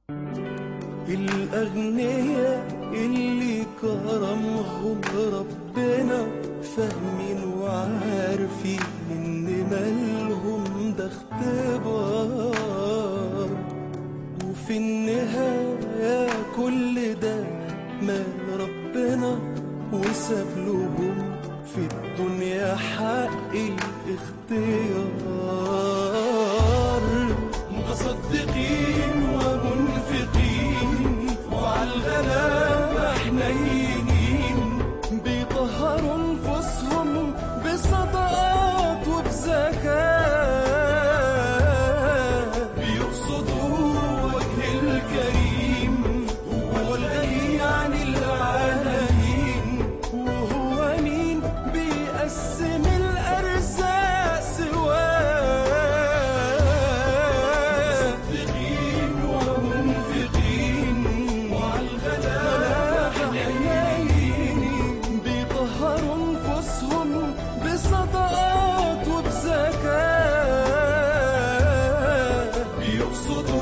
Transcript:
الأغنياء اللي كرمهم ربنا فاهمين وعارفين إن مالهم ده اختبار وفي النهاية كل ده مال ربنا وساب لهم في الدنيا حق الاختيار متصدقين ومنفقين وعلى الغلابة حنينين بيطهروا انفسهم بصدقات وبزكاة بيقصدوا وجه الكريم هو الغني عن العالمين وهو مين بيقسم الأرزاق سواه مصدقين ومنفقين وعلى الغلابة حنينين بيطهروا انفسهم بصدقات وبزكاة بيقصدوا